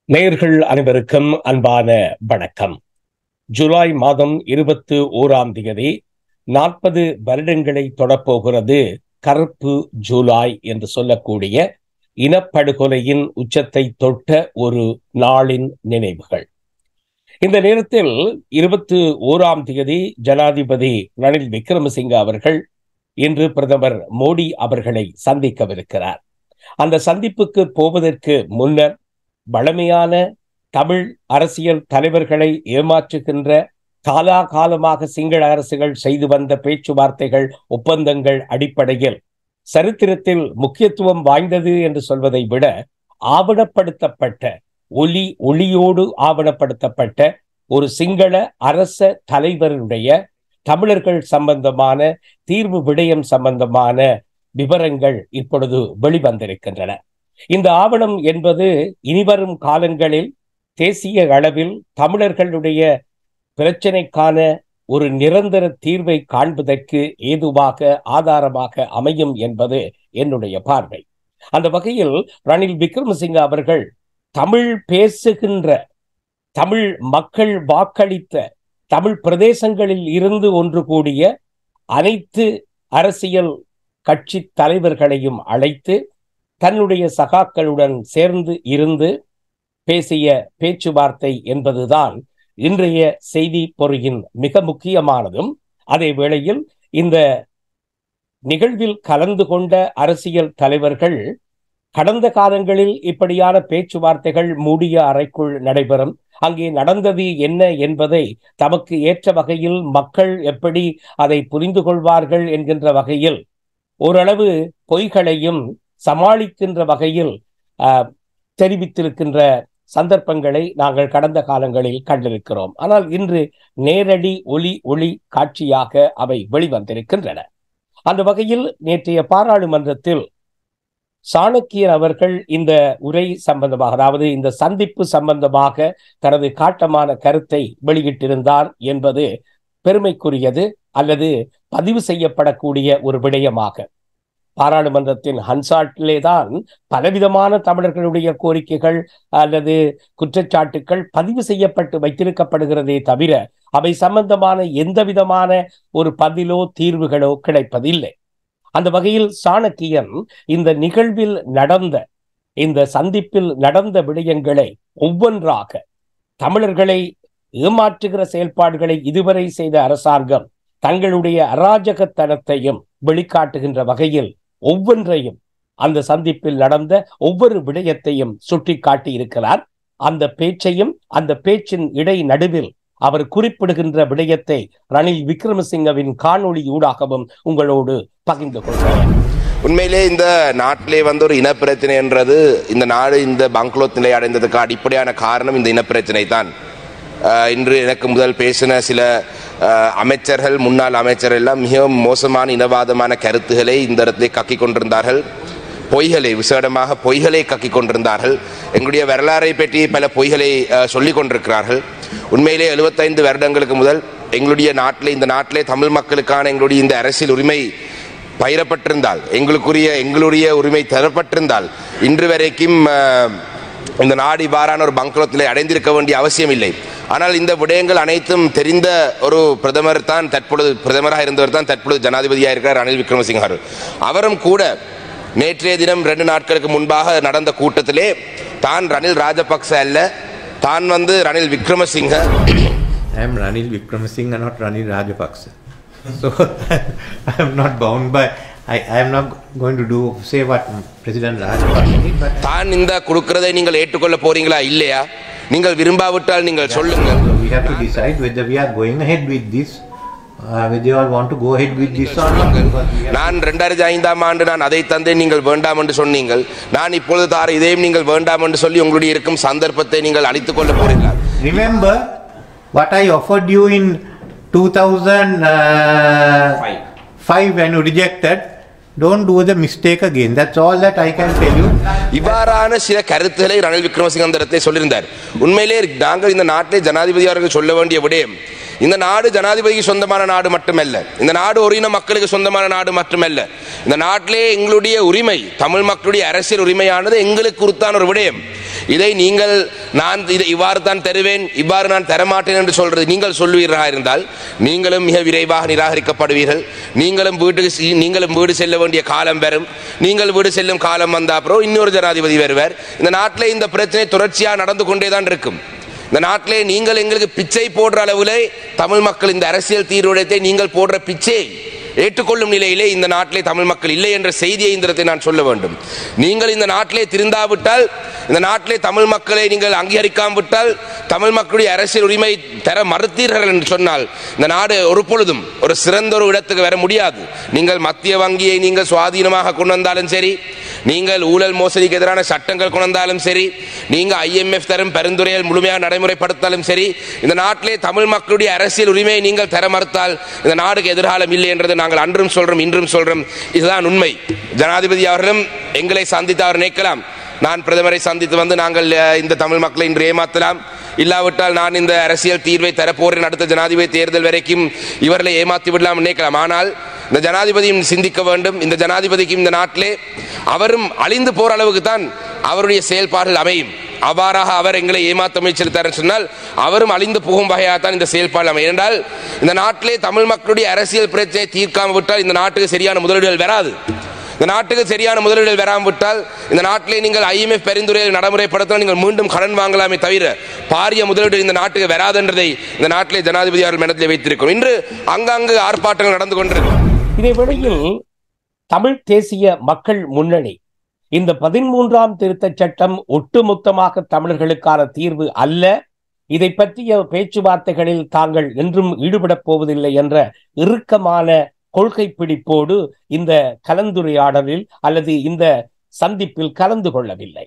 நேயர்கள் அனைவருக்கும் அன்பான வணக்கம் ஜூலை மாதம் இருபத்து ஓராம் தேதி நாற்பது வருடங்களை தொடப்போகிறது கருப்பு ஜூலை என்று சொல்லக்கூடிய இனப்படுகொலையின் உச்சத்தை தொட்ட ஒரு நாளின் நினைவுகள் இந்த நேரத்தில் இருபத்து ஓராம் தேதி ஜனாதிபதி ரணில் விக்ரமசிங்க அவர்கள் இன்று பிரதமர் மோடி அவர்களை சந்திக்கவிருக்கிறார் அந்த சந்திப்புக்கு போவதற்கு முன்னர் வளமையான தமிழ் அரசியல் தலைவர்களை ஏமாற்றுகின்ற காலாகாலமாக சிங்கள அரசுகள் செய்து வந்த பேச்சுவார்த்தைகள் ஒப்பந்தங்கள் அடிப்படையில் சரித்திரத்தில் முக்கியத்துவம் வாய்ந்தது என்று சொல்வதை விட ஆவணப்படுத்தப்பட்ட ஒலி ஒளியோடு ஆவணப்படுத்தப்பட்ட ஒரு சிங்கள அரச தலைவருடைய தமிழர்கள் சம்பந்தமான தீர்வு விடயம் சம்பந்தமான விவரங்கள் இப்பொழுது வெளிவந்திருக்கின்றன இந்த ஆவணம் என்பது இனிவரும் காலங்களில் தேசிய அளவில் தமிழர்களுடைய பிரச்சனைக்கான ஒரு நிரந்தர தீர்வை காண்பதற்கு ஏதுவாக ஆதாரமாக அமையும் என்பது என்னுடைய பார்வை அந்த வகையில் ரணில் விக்ரமசிங்க அவர்கள் தமிழ் பேசுகின்ற தமிழ் மக்கள் வாக்களித்த தமிழ் பிரதேசங்களில் இருந்து ஒன்று கூடிய அனைத்து அரசியல் கட்சி தலைவர்களையும் அழைத்து தன்னுடைய சகாக்களுடன் சேர்ந்து இருந்து பேசிய பேச்சுவார்த்தை என்பதுதான் இன்றைய செய்தி பொறியின் மிக முக்கியமானதும் அதே வேளையில் இந்த நிகழ்வில் கலந்து கொண்ட அரசியல் தலைவர்கள் கடந்த காலங்களில் இப்படியான பேச்சுவார்த்தைகள் மூடிய அறைக்குள் நடைபெறும் அங்கே நடந்தது என்ன என்பதை தமக்கு ஏற்ற வகையில் மக்கள் எப்படி அதை புரிந்து கொள்வார்கள் என்கின்ற வகையில் ஓரளவு பொய்களையும் சமாளிக்கின்ற வகையில் தெரிவித்திருக்கின்ற சந்தர்ப்பங்களை நாங்கள் கடந்த காலங்களில் கண்டிருக்கிறோம் ஆனால் இன்று நேரடி ஒளி ஒளி காட்சியாக அவை வெளிவந்திருக்கின்றன அந்த வகையில் நேற்றைய பாராளுமன்றத்தில் சாணக்கியர் அவர்கள் இந்த உரை சம்பந்தமாக அதாவது இந்த சந்திப்பு சம்பந்தமாக தனது காட்டமான கருத்தை வெளியிட்டிருந்தார் என்பது பெருமைக்குரியது அல்லது பதிவு செய்யப்படக்கூடிய ஒரு விடயமாக பாராளுமன்றத்தின் ஹன்சாட்டிலே தான் பலவிதமான தமிழர்களுடைய கோரிக்கைகள் அல்லது குற்றச்சாட்டுக்கள் பதிவு செய்யப்பட்டு வைத்திருக்கப்படுகிறதே தவிர அவை சம்பந்தமான எந்த விதமான ஒரு பதிலோ தீர்வுகளோ கிடைப்பதில்லை அந்த வகையில் சாணக்கியன் இந்த நிகழ்வில் நடந்த இந்த சந்திப்பில் நடந்த விடயங்களை ஒவ்வொன்றாக தமிழர்களை ஏமாற்றுகிற செயல்பாடுகளை இதுவரை செய்த அரசாங்கம் தங்களுடைய அராஜகத்தனத்தையும் வெளிக்காட்டுகின்ற வகையில் ஒவ்வொன்றையும் அந்த சந்திப்பில் நடந்த ஒவ்வொரு விடயத்தையும் சுட்டி காட்டி இருக்கிறார் அந்த பேச்சையும் அந்த பேச்சின் இடை நடுவில் அவர் குறிப்பிடுகின்ற விடயத்தை ரணில் விக்ரமசிங்கவின் காணொளி ஊடாகவும் உங்களோடு பகிர்ந்து கொள்கிறேன் உண்மையிலே இந்த நாட்டிலே வந்து ஒரு இனப்பிரச்சனை என்றது இந்த நாடு இந்த பங்களோத் நிலை அடைந்ததுக்கு அடிப்படையான காரணம் இந்த இனப்பிரச்சனை தான் இன்று எனக்கு முதல் பேசின சில அமைச்சர்கள் முன்னாள் அமைச்சர்கள் எல்லாம் மிகவும் மோசமான இனவாதமான கருத்துக்களை இந்த இடத்திலே கக்கி கொண்டிருந்தார்கள் பொய்களை விசேடமாக பொய்களை கக்கி கொண்டிருந்தார்கள் எங்களுடைய வரலாறை பற்றி பல பொய்களை சொல்லிக் கொண்டிருக்கிறார்கள் உண்மையிலே எழுபத்தைந்து வருடங்களுக்கு முதல் எங்களுடைய நாட்டிலே இந்த நாட்டிலே தமிழ் மக்களுக்கான எங்களுடைய இந்த அரசியல் உரிமை பயிரப்பட்டிருந்தால் எங்களுக்குரிய எங்களுடைய உரிமை தரப்பட்டிருந்தால் இன்று வரைக்கும் இந்த நாடு இவ்வாறான ஒரு பங்களோத்திலே அடைந்திருக்க வேண்டிய அவசியம் இல்லை ஆனால் இந்த விடயங்கள் அனைத்தும் தெரிந்த ஒரு பிரதமர் தான் தற்பொழுது பிரதமராக இருந்தவர் தான் தற்பொழுது ஜனாதிபதியாக இருக்கிறார் ரணில் விக்ரமசிங்க அவரும் கூட நேற்றைய தினம் ரெண்டு நாட்களுக்கு முன்பாக நடந்த கூட்டத்திலே தான் ரணில் ராஜபக்ச அல்ல தான் வந்து Ranil Wickremesinghe I am Ranil Vikramasinghe, not Ranil Rajapaksa. So I am not bound by. I, I am not going to do say what President Rajapaksa did, but தான் இந்த கொடுக்கிறதை நீங்கள் ஏற்றுக்கொள்ள போறீங்களா இல்லையா நீங்கள் விரும்பாவிட்டால் நீங்கள் சொல்லுங்கள் so we have to decide whether we are going ahead with this, uh, whether you all want to go ahead with this or not. Because we have நான் ரெண்டாயிரத்தி ஐந்தாம் ஆண்டு நான் அதை தந்தேன் நீங்கள் வேண்டாம் என்று சொன்னீங்கள் நான் இப்பொழுது தார இதையும் நீங்கள் வேண்டாம் என்று சொல்லி உங்களுடைய இருக்கும் சந்தர்ப்பத்தை நீங்கள் அழித்துக் கொள்ள போறீங்களா Remember what I offered you in 2005 when you rejected. Don't do the mistake again. That's all that I can tell you. இவ்வாறான சில கருத்துக்களை ரணில் விக்ரமசிங்க அந்த இடத்தை சொல்லியிருந்தார் உண்மையிலே நாங்கள் இந்த நாட்டிலே ஜனாதிபதி அவர்கள் சொல்ல வேண்டிய விடயம் இந்த நாடு ஜனாதிபதிக்கு சொந்தமான நாடு மட்டுமல்ல இந்த நாடு ஒரு இன மக்களுக்கு சொந்தமான நாடு மட்டுமல்ல இந்த நாட்டிலே எங்களுடைய உரிமை தமிழ் மக்களுடைய அரசியல் உரிமையானது எங்களுக்கு குறித்தான ஒரு விடயம் இதை நீங்கள் நான் இதை இவ்வாறு தான் தருவேன் இவ்வாறு நான் தரமாட்டேன் என்று சொல்றது நீங்கள் சொல்லுவீர்களாக இருந்தால் நீங்களும் மிக விரைவாக நிராகரிக்கப்படுவீர்கள் நீங்களும் வீட்டுக்கு செ- நீங்களும் வீடு செல்ல வேண்டிய காலம் வரும் நீங்கள் வீடு செல்லும் காலம் வந்த அப்புறம் இன்னொரு ஜனாதிபதி வருவார் இந்த நாட்டில் இந்த பிரச்சனை தொடர்ச்சியாக நடந்து கொண்டே தான் இருக்கும் இந்த நாட்டிலே நீங்கள் எங்களுக்கு பிச்சை போடுற அளவிலே தமிழ் மக்கள் இந்த அரசியல் தீர்வுடத்தை நீங்கள் போடுற பிச்சை ஏற்றுக்கொள்ளும் நிலையிலே இந்த நாட்டிலே தமிழ் மக்கள் இல்லை என்ற செய்தியை இந்த இடத்தை நான் சொல்ல வேண்டும் நீங்கள் இந்த நாட்டிலே திருந்தாவிட்டால் இந்த நாட்டிலே தமிழ் மக்களை நீங்கள் அங்கீகரிக்காம விட்டால் தமிழ் மக்களுடைய அரசியல் உரிமை தர மறுத்தீர்கள் என்று சொன்னால் இந்த நாடு ஒரு பொழுதும் ஒரு சிறந்த ஒரு இடத்துக்கு வர முடியாது நீங்கள் மத்திய வங்கியை நீங்கள் சுவாதீனமாக கொண்டு வந்தாலும் சரி நீங்கள் ஊழல் மோசடிக்கு எதிரான சட்டங்கள் கொண்டு வந்தாலும் சரி நீங்க ஐஎம்எஃப் தரும் பரிந்துரைகள் முழுமையாக நடைமுறைப்படுத்தாலும் சரி இந்த நாட்டிலே தமிழ் மக்களுடைய அரசியல் உரிமையை நீங்கள் தர மறுத்தால் இந்த நாடுக்கு எதிர்காலம் இல்லை என்றது நாங்கள் அன்றும் சொல்றோம் இன்றும் சொல்றோம் இதுதான் உண்மை ஜனாதிபதி அவர்களும் எங்களை சந்தித்து அவர் நினைக்கலாம் நான் பிரதமரை சந்தித்து வந்து நாங்கள் அஹ், இந்த தமிழ் மக்களை இன்று ஏமாத்தலாம் இல்லாவிட்டால் நான் இந்த அரசியல் தீர்வை தரப்போறேன் அடுத்த ஜனாதிபதி தேர்தல் வரைக்கும் இவர்களை ஏமாத்தி விடலாம் நினைக்கலாம் ஆனால் இந்த ஜனாதிபதியும் சிந்திக்க வேண்டும் இந்த ஜனாதிபதிக்கும் இந்த நாட்டிலே அவரும் அழிந்து போற அளவுக்கு தான் அவருடைய செயல்பாடுகள் அமையும் அவ்வாறாக அவர் எங்களை ஏமாத்த முயற்சித்தார் சொன்னால் அவரும் அழிந்து போகும் வகையாக தான் இந்த செயல்பாடு அமையும் என்றால் இந்த நாட்டிலே தமிழ் மக்களுடைய அரசியல் பிரச்சனையை தீர்க்காம விட்டால் இந்த நாட்டுக்கு சரியான முதலீடுகள் வராது இந்த நாட்டுக்கு சரியான முதலீடுகள் வராமல் விட்டால் இந்த நாட்டிலே நீங்கள் ஐஎம்எஃப் பரிந்துரையை நடைமுறைப்படுத்தினால் நீங்கள் மீண்டும் கடன் வாங்கலாமே தவிர பாரிய முதலீடு இந்த நாட்டுக்கு வராதென்றதை இந்த நாட்டிலே ஜனாதிபதி அவர்கள் மனதில் வைத்திருக்கும் இன்று அங்கங்கு ஆர்ப்பாட்டங்கள் நடந்து கொண்டிருக்கும் இதே வேளையில் தமிழ் தேசிய மக்கள் முன்னணி இந்த பதிமூன்றாம் திருத்தச் சட்டம் ஒட்டுமொத்தமாக தமிழர்களுக்கான தீர்வு அல்ல இதை பற்றிய பேச்சுவார்த்தைகளில் தாங்கள் என்றும் ஈடுபடப் போவதில்லை என்ற இறுக்கமான கொள்கை பிடிப்போடு இந்த கலந்துரையாடலில் அல்லது இந்த சந்திப்பில் கலந்து கொள்ளவில்லை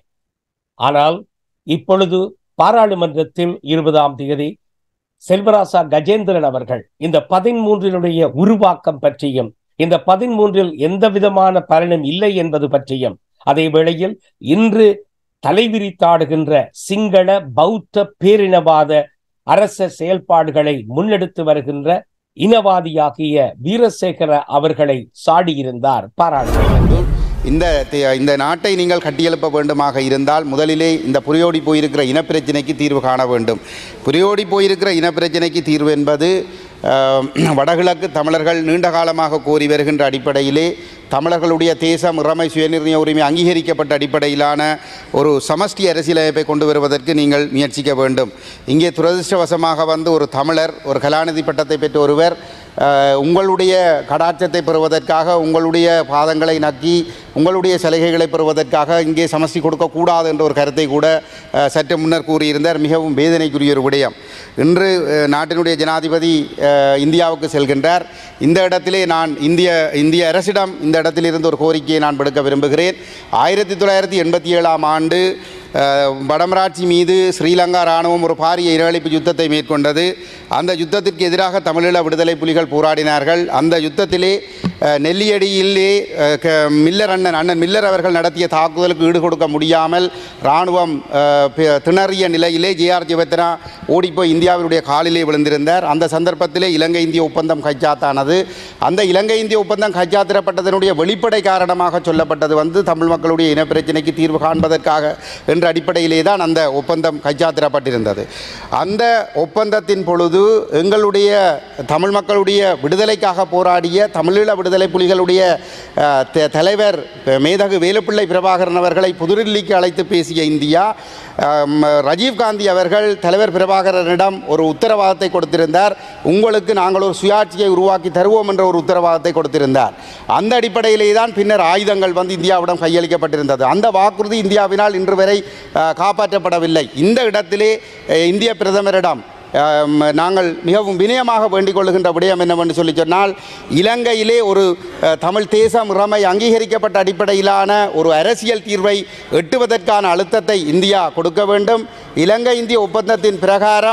ஆனால் இப்பொழுது பாராளுமன்றத்தில் இருபதாம் தேதி செல்வராசா கஜேந்திரன் அவர்கள் இந்த பதிமூன்றினுடைய உருவாக்கம் பற்றியும் இந்த பதிமூன்றில் எந்த விதமான பலனும் இல்லை என்பது பற்றியும் அதே வேளையில் இன்று தலைவிரித்தாடுகின்ற சிங்கள பௌத்த பேரினவாத அரச செயல்பாடுகளை முன்னெடுத்து வருகின்ற இனவாதியாகிய வீரசேகர அவர்களை சாடியிருந்தார் பாராளுமன்றம் இந்த தி- இந்த நாட்டை நீங்கள் கட்டியெழுப்ப வேண்டுமாக இருந்தால் முதலிலே இந்த புரியோடி போயிருக்கிற இனப்பிரச்சினைக்கு தீர்வு காண வேண்டும் புரியோடி போயிருக்கிற இனப்பிரச்சினைக்கு தீர்வு என்பது அஹ், வடகிழக்கு தமிழர்கள் நீண்ட காலமாக கோரி வருகின்ற அடிப்படையிலே தமிழர்களுடைய தேசம் இறமை சுயநிர்ணய உரிமை அங்கீகரிக்கப்பட்ட அடிப்படையிலான ஒரு சமஷ்டி அரசியலமைப்பை கொண்டு வருவதற்கு நீங்கள் முயற்சிக்க வேண்டும் இங்கே துரதிருஷ்டவசமாக வந்து ஒரு தமிழர் ஒரு கலாநிதி பட்டத்தை பெற்ற ஒருவர் அஹ், உங்களுடைய கடாட்சத்தை பெறுவதற்காக உங்களுடைய பாதங்களை நக்கி உங்களுடைய சலுகைகளை பெறுவதற்காக இங்கே சமஸ்டி கொடுக்கக்கூடாது என்ற ஒரு கருத்தை கூட அஹ், சற்று முன்னர் கூறியிருந்தார் மிகவும் வேதனைக்குரிய ஒரு விடயம் இன்று அஹ், நாட்டினுடைய ஜனாதிபதி அஹ், இந்தியாவுக்கு செல்கின்றார் இந்த இடத்திலே நான் இந்திய இந்திய அரசிடம் இந்த இடத்திலிருந்து ஒரு கோரிக்கையை நான் விடுக்க விரும்புகிறேன் ஆயிரத்தி தொள்ளாயிரத்தி எண்பத்தி ஏழாம் ஆண்டு அஹ், வடமராட்சி மீது ஸ்ரீலங்கா இராணுவம் ஒரு பாரிய இரவழிப்பு யுத்தத்தை மேற்கொண்டது அந்த யுத்தத்திற்கு எதிராக தமிழீழ விடுதலை புலிகள் போராடினார்கள் அந்த யுத்தத்திலே அஹ், நெல்லியடியிலே அஹ், க- மில்லர் அண்ணன் அண்ணன் மில்லர் அவர்கள் நடத்திய தாக்குதலுக்கு ஈடு கொடுக்க முடியாமல் இராணுவம் அஹ், பி- திணறிய நிலையிலே ஜேஆர் ஜெயவர்தனா ஓடிப்போய் இந்தியாவினுடைய காலிலே விழுந்திருந்தார் அந்த சந்தர்ப்பத்திலே இலங்கை இந்திய ஒப்பந்தம் கைச்சாத்தானது அந்த இலங்கை இந்திய ஒப்பந்தம் கைச்சாத்திரப்பட்டதனுடைய வெளிப்படை காரணமாக சொல்லப்பட்டது வந்து தமிழ் மக்களுடைய இனப்பிரச்சினைக்கு தீர்வு காண்பதற்காக என்ற அடிப்படையிலே தான் அந்த ஒப்பந்தம் கைச்சாத்திரப்பட்டிருந்தது அந்த ஒப்பந்தத்தின் பொழுது எங்களுடைய தமிழ் மக்களுடைய விடுதலைக்காக போராடிய தமிழீழ விடுதலை புலிகளுடைய அஹ், த- தலைவர் மேதகு வேலுப்பிள்ளை பிரபாகரன் அவர்களை புதுடில்லிக்கு அழைத்து பேசிய இந்தியா அம், ராஜீவ்காந்தி அவர்கள் தலைவர் பிரபாகரனிடம் ஒரு உத்தரவாதத்தை கொடுத்திருந்தார் உங்களுக்கு நாங்கள் ஒரு சுயாட்சியை உருவாக்கி தருவோம் என்ற ஒரு உத்தரவாதத்தை கொடுத்திருந்தார் அந்த அடிப்படையிலே தான் பின்னர் ஆயுதங்கள் வந்து இந்தியாவிடம் கையளிக்கப்பட்டிருந்தது அந்த வாக்குறுதி இந்தியாவினால் இன்று வரை அஹ், காப்பாற்றப்படவில்லை இந்த இடத்திலே அஹ், இந்திய பிரதமரிடம் ஆம், நாங்கள் மிகவும் வினயமாக வேண்டிக் கொள்கின்ற விடயம் என்னவென்று சொல்லி சொன்னால் இலங்கையிலே ஒரு அஹ், தமிழ் தேசம் இறமை அங்கீகரிக்கப்பட்ட அடிப்படையிலான ஒரு அரசியல் தீர்வை எட்டுவதற்கான அழுத்தத்தை இந்தியா கொடுக்க வேண்டும் இலங்கை இந்திய ஒப்பந்தத்தின் பிரகாரம்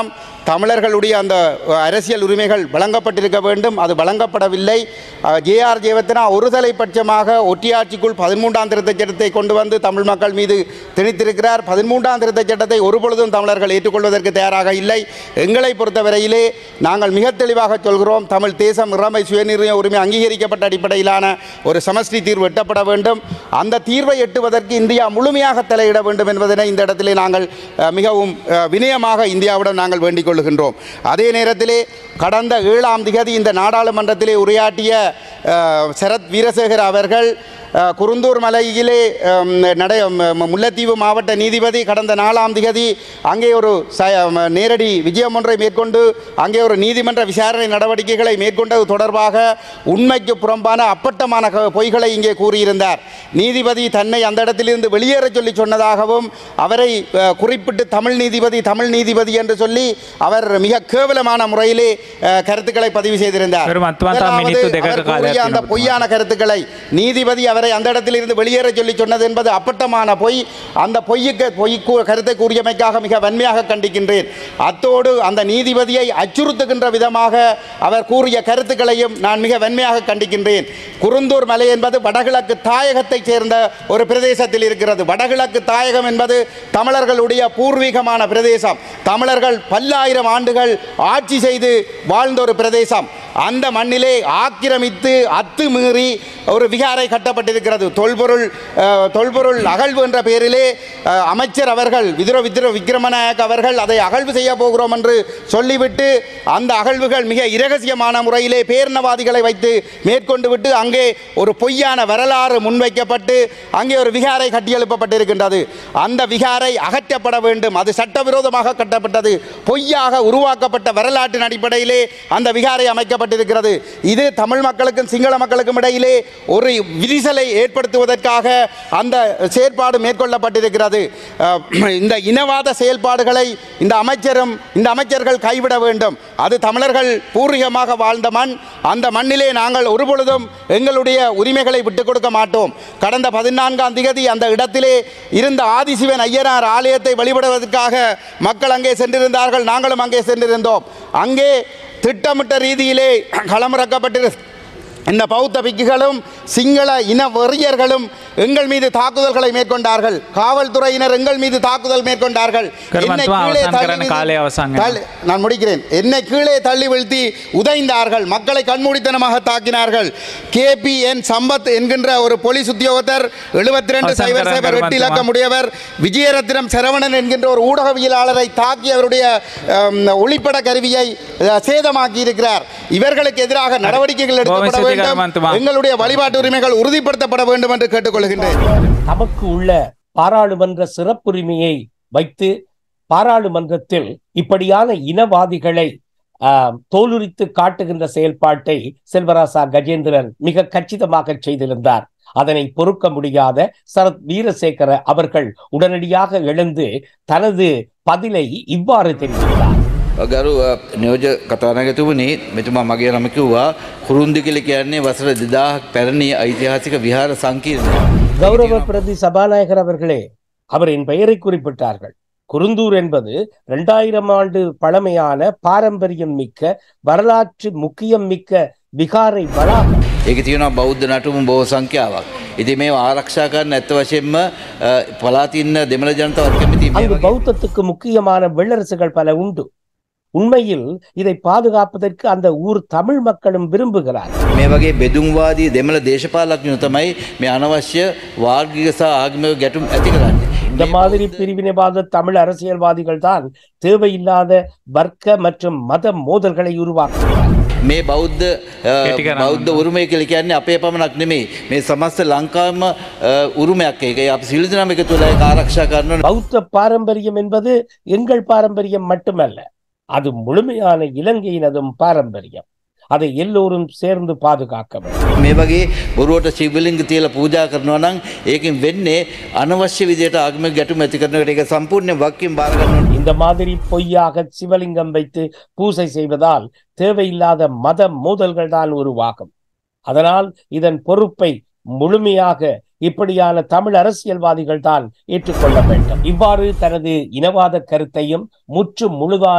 தமிழர்களுடைய அந்த அஹ், அரசியல் உரிமைகள் வழங்கப்பட்டிருக்க வேண்டும் அது வழங்கப்படவில்லை ஜேஆர் ஜெயவர்தனா ஒருதலை பட்சமாக ஒற்றியாட்சிக்குள் பதிமூன்றாம் திருத்தச் சட்டத்தை கொண்டு வந்து தமிழ் மக்கள் மீது திணித்திருக்கிறார் பதிமூன்றாம் திருத்தச் சட்டத்தை ஒருபொழுதும் தமிழர்கள் ஏற்றுக்கொள்வதற்கு தயாராக இல்லை எங்களை பொறுத்தவரையிலே நாங்கள் மிக தெளிவாக சொல்கிறோம் தமிழ் தேசம் இறமை சுயநிர்ணய உரிமை அங்கீகரிக்கப்பட்ட அடிப்படையிலான ஒரு சமஷ்டி தீர்வு எட்டப்பட வேண்டும் அந்த தீர்வை எட்டுவதற்கு இந்தியா முழுமையாக தலையிட வேண்டும் என்பதனை இந்த இடத்திலே நாங்கள் அஹ், மிகவும் அஹ், வினயமாக இந்தியாவிடம் நாங்கள் வேண்டிக் கொள்கின்றோம் அதே நேரத்திலே கடந்த ஏழாம் திகதி இந்த நாடாளுமன்றத்திலே உரையாற்றிய அஹ், சரத் வீரசேகர் அவர்கள் அஹ், குருந்தூர் மலையிலே அம், நடை ம- முல்லைத்தீவு மாவட்ட நீதிபதி கடந்த நாலாம் திகதி அங்கே ஒரு ச ம- நேரடி விஜயம் ஒன்றை மேற்கொண்டு அங்கே ஒரு நீதிமன்ற விசாரணை நடவடிக்கைகளை மேற்கொண்டது தொடர்பாக உண்மைக்கு புறம்பான அப்பட்டமான க- பொய்களை இங்கே கூறியிருந்தார் நீதிபதி தன்னை அந்த இடத்திலிருந்து வெளியேறச் சொல்லி சொன்னதாகவும் அவரை அஹ், குறிப்பிட்டு தமிழ் நீதிபதி தமிழ் நீதிபதி என்று சொல்லி அவர் மிக கேவலமான முறையிலே அஹ், கருத்துக்களை பதிவு செய்திருந்தார் பெரும் அத்வாந்தா முதலாவது மினித்து දෙකක அவர் කාලයක් கூறிய அந்த තියෙනවා. பொய்யான கருத்துக்களை நீதிபதி அவரை அந்த இடத்திலிருந்து வெளியேற சொல்லி சொன்னது என்பது அப்பட்டமான பொய் அந்த பொய்யுக்கு பொய் கூ- கருத்தை கூறியமைக்காக மிக வன்மையாக கண்டிக்கின்றேன் அத்தோடு அந்த நீதிபதியை அச்சுறுத்துகின்ற விதமாக அவர் கூறிய கருத்துக்களையும் நான் மிக வன்மையாக கண்டிக்கின்றேன் குருந்தூர் மலை என்பது வடகிழக்கு தாயகத்தைச் சேர்ந்த ஒரு பிரதேசத்தில் இருக்கிறது வடகிழக்கு தாயகம் என்பது தமிழர்களுடைய பூர்வீகமான பிரதேசம் தமிழர்கள் பல்லாயிரம் ஆண்டுகள் ஆட்சி செய்து வாழ்ந்த ஒரு பிரதேசம் அந்த மண்ணிலே ஆக்கிரமித்து அத்துமீறி ஒரு விகாரை கட்டப்பட்டிருக்கிறது தொல்பொருள் அஹ், தொல்பொருள் அகழ்வு என்ற பெயரிலே அஹ், அமைச்சர் அவர்கள் விதுர விதுர விக்ரமநாயக் அவர்கள் அதை அகழ்வு செய்ய போகிறோம் என்று சொல்லிவிட்டு அந்த அகழ்வுகள் மிக இரகசியமான முறையிலே பேரினவாதிகளை வைத்து மேற்கொண்டு விட்டு அங்கே ஒரு பொய்யான வரலாறு முன்வைக்கப்பட்டு அங்கே ஒரு விகாரை கட்டியெழுப்பப்பட்டிருக்கின்றது அந்த விகாரை அகற்றப்பட வேண்டும் அது சட்டவிரோதமாக கட்டப்பட்டது பொய்யாக உருவாக்கப்பட்ட வரலாற்றின் அடிப்படையிலே அந்த விகாரை அமைக்கப்பட்டிருக்கிறது இது தமிழ் மக்களுக்கும் சிங்கள மக்களுக்கும் இடையிலே ஒரு விரிசலை ஏற்படுத்துவதற்காக அந்த செயற்பாடு மேற்கொள்ளப்பட்டிருக்கிறது அஹ், இந்த இனவாத செயல்பாடுகளை இந்த அமைச்சரும் இந்த அமைச்சர்கள் கைவிட வேண்டும் அது தமிழர்கள் பூர்வீகமாக வாழ்ந்த மண் அந்த மண்ணிலே நாங்கள் ஒருபொழுதும் எங்களுடைய உரிமைகளை விட்டுக் கொடுக்க மாட்டோம் கடந்த பதினான்காம் திகதி அந்த இடத்திலே இருந்த ஆதிசிவன் ஐயனார் ஆலயத்தை வழிபடுவதற்காக மக்கள் அங்கே சென்றிருந்தார்கள் நாங்களும் அங்கே சென்றிருந்தோம் அங்கே திட்டமிட்ட ரீதியிலே களமிறக்கப்பட்டிரு இந்த பௌத்த பிக்குகளும் சிங்கள இன வெறியர்களும் எங்கள் மீது தாக்குதல்களை மேற்கொண்டார்கள் காவல்துறையினர் எங்கள் மீது தாக்குதல் மேற்கொண்டார்கள் கருமத்துவம் என்னை கீழே அவசான் தள்ளி கரன் வீழ்த்தி- காலை அவசான் தள்ளி- நான் முடிக்கிறேன் என்னை கீழே தள்ளி வீழ்த்தி உதைந்தார்கள் மக்களை கண்மூடித்தனமாக தாக்கினார்கள் கேபிஎன் சம்பத் என்கின்ற ஒரு போலீஸ் உத்தியோகத்தர் எழுபத்தி ரெண்டு அவசான் சைபர் கரன் சைபர் எட்டு கருமத்துவம். இலக்கம் உடையவர் விஜயரத்னம் சரவணன் என்கின்ற ஒரு ஊடகவியலாளரை தாக்கி அவருடைய அம், ஒளிப்பட கருவியை அஹ், சேதமாக்கி இருக்கிறார் இவர்களுக்கு எதிராக நடவடிக்கைகள் எடுக்கப்பட கோவிந்த் வேண்டும் கருமத்துவம். எங்களுடைய வழிபாட்டு உரிமைகள் உறுதிப்படுத்தப்பட வேண்டும் என்று கேட்டுக்கொள்கின்றேன் தமக்கு உள்ள பாராளுமன்ற சிறப்புரிமையை வைத்து பாராளுமன்றத்தில் இப்படியான இனவாதிகளை ஆஹ், தோலுரித்து காட்டுகின்ற செயல்பாட்டை செல்வராசா கஜேந்திரன் மிக கச்சிதமாக செய்திருந்தார் அதனை பொறுக்க முடியாத சரத் வீரசேகர அவர்கள் உடனடியாக எழுந்து தனது பதிலை இவ்வாறு தெரிவித்தார் ගරු අ, නියෝජ කතානගතුවනේ මෙතුමා මගේ නම කිව්වා කුරුන්දි කියල කියන්නේ වසර දෙදාහක් පැරණි ඓතිහාසික විහාර සංකීර්ණය. கௌரவ பிரதி சபாநாயகர் அவர்களே அவரின் பெயரை குறிப்பிட்டார்கள் குருந்தூர் என்பது இரண்டாயிரம் ஆண்டு பழமையான பாரம்பரியம் மிக்க வரலாற்று முக்கியம் மிக்க விகாரை வளாகம் ඒක තියෙනවා බෞද්ධ නටුම බෝ සංඛ්‍යාවක්. ඉති මේ ආරක්ෂා කරන්න ඇත්ත වශයෙන්ම අ, පලාතින්න දෙමළ ජනතාවත් කැමති මේ அங்கு වගේ பௌத்தத்துக்கு முக்கியமான வெள்ளரசுகள் பல உண்டு உண்மையில் இதை பாதுகாப்பதற்கு அந்த ஊர் தமிழ் மக்களும் விரும்புகிறார்கள் මේ වගේ බෙදුම්වාදී දෙමළ දේශපාලක්ඥ තමයි මේ අනවශ්‍ය වාර්ගික සහ ආගමික ගැටුම් ඇති කරන්නේ. இந்த மாதிரி பிரிவினைவாத தமிழ் அரசியல்வாதிகள் தான் தேவையில்லாத வர்க்க மற்றும் மத மோதல்களை உருவாக்குகிறார்கள் මේ බෞද්ධ අ, කෙටි කරන්න. බෞද්ධ උරුමය කියල කියන්නේ අපේ පමණක් නෙමේ මේ සමස්ත ලංකාම උරුමයක් ඒක අප සිලිදනම එක තුළ ආරක්ෂා කරන பௌத்த பாரம்பரியம் என்பது எங்கள் பாரம்பரியம் மட்டுமல்ல அது முழுமையான இலங்கையினதும் பாரம்பரியம் அதை எல்லோரும் சேர்ந்து பாதுகாக்க வேண்டும் මේ වගේ බොරුවට සිවලිංග තියල පූජා කරනවා නම් ඒකින් වෙන්නේ අනවශ්‍ය විදියට ආගම ගැටුම ඇති කරනකට එක සම්පූර්ණය වක්කින් බාරගන්න இந்த மாதிரி பொய்யாக சிவலிங்கம் வைத்து பூசை செய்வதால் தேவையில்லாத மத மோதல்கள் தான் உருவாகும் அதனால் இதன் பொறுப்பை முழுமையாக இப்படியான தமிழ் அரசியல்வாதிகள் தான் ஏற்றுக்கொள்ள வேண்டும் இவ்வாறு தனது இனவாத கருத்தையும் முற்று முழுதான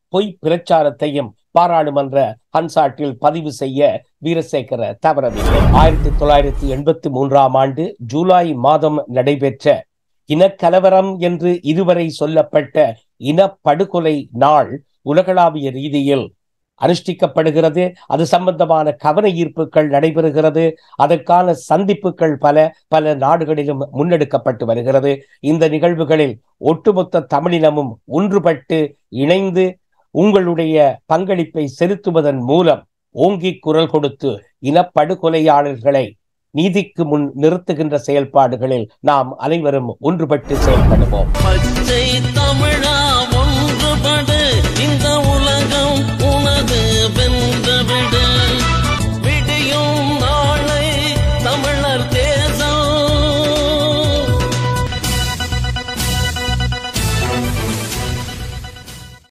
பொய் பிரச்சாரத்தையும் பாராளுமன்ற ஹன்சாட்டில் பதிவு செய்ய வீரசேகர தவறவில்லை ஆயிரத்தி தொள்ளாயிரத்தி எண்பத்தி மூன்றாம் ஆண்டு ஜூலை மாதம் நடைபெற்ற இனக்கலவரம் என்று இதுவரை சொல்லப்பட்ட இனப்படுகொலை நாள் உலகளாவிய ரீதியில் அனுஷ்டிக்கப்படுகிறது அது சம்பந்தமான கவன ஈர்ப்புகள் நடைபெறுகிறது அதற்கான சந்திப்புகள் பல பல நாடுகளிலும் முன்னெடுக்கப்பட்டு வருகிறது இந்த நிகழ்வுகளில் ஒட்டுமொத்த தமிழினமும் ஒன்றுபட்டு இணைந்து உங்களுடைய பங்களிப்பை செலுத்துவதன் மூலம் ஓங்கி குரல் கொடுத்து இனப்படுகொலையாளர்களை நீதிக்கு முன் நிறுத்துகின்ற செயல்பாடுகளில் நாம் அனைவரும் ஒன்றுபட்டு செயல்படுவோம் பச்சை தமிழா